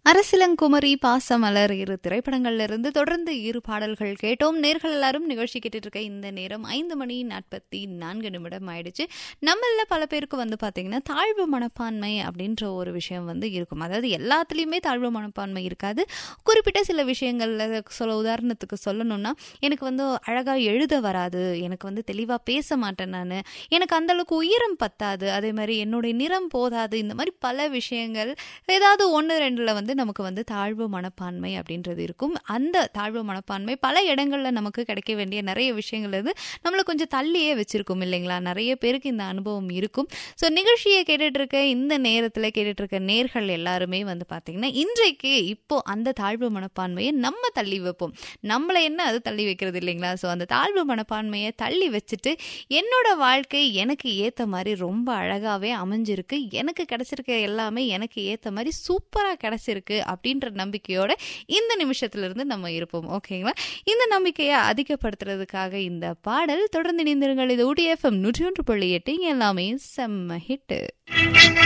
அரசிலங்குமரி பாசமலர் இரு திரைப்படங்கள்ல இருந்து தொடர்ந்து இரு பாடல்கள் கேட்டோம் நேர்கள் எல்லாரும் நிகழ்ச்சி கேட்டுட்டு இருக்க இந்த நேரம் ஐந்து மணி நாற்பத்தி நான்கு நிமிடம் ஆயிடுச்சு நம்மள பல பேருக்கு வந்து பாத்தீங்கன்னா தாழ்வு மனப்பான்மை அப்படின்ற ஒரு விஷயம் வந்து இருக்கும் அதாவது எல்லாத்துலேயுமே தாழ்வு மனப்பான்மை இருக்காது குறிப்பிட்ட சில விஷயங்கள்ல சொல்ல உதாரணத்துக்கு சொல்லணும்னா எனக்கு வந்து அழகா எழுத வராது எனக்கு வந்து தெளிவா பேச மாட்டேன் நான் எனக்கு அந்த அளவுக்கு உயரம் பத்தாது அதே மாதிரி என்னுடைய நிறம் போதாது இந்த மாதிரி பல விஷயங்கள் ஏதாவது ஒன்று ரெண்டுல வந்து நமக்கு வந்து தாழ்வு மனப்பான்மை அப்படின்றது இருக்கும் அந்த தாழ்வு மனப்பான்மை பல இடங்கள்ல நமக்கு கிடைக்க வேண்டிய நிறைய விஷயங்கள் இருந்து நம்மளை கொஞ்சம் தள்ளியே வச்சிருக்கும் இல்லைங்களா நிறைய பேருக்கு இந்த அனுபவம் இருக்கும் ஸோ நிகழ்ச்சியை கேட்டுட்டு இருக்க இந்த நேரத்தில் கேட்டுட்டு இருக்க நேர்கள் எல்லாருமே வந்து பார்த்தீங்கன்னா இன்றைக்கு இப்போ அந்த தாழ்வு மனப்பான்மையை நம்ம தள்ளி வைப்போம் நம்மளை என்ன அது தள்ளி வைக்கிறது இல்லைங்களா ஸோ அந்த தாழ்வு மனப்பான்மையை தள்ளி வச்சுட்டு என்னோட வாழ்க்கை எனக்கு ஏற்ற மாதிரி ரொம்ப அழகாகவே அமைஞ்சிருக்கு எனக்கு கிடைச்சிருக்க எல்லாமே எனக்கு ஏற்ற மாதிரி சூப்பராக கிடைச்சிருக்கு அப்படின்ற நம்பிக்கையோட இந்த நிமிஷத்துல இருந்து நம்ம இருப்போம் ஓகேங்களா இந்த நம்பிக்கையை அதிகப்படுத்துறதுக்காக இந்த பாடல் தொடர்ந்து இணைந்திருங்கள் இது ஊட்டி எஃப்எம் நூற்றி ஒன்று புள்ளி எட்டு இங்க எல்லாமே செம்ம ஹிட்டு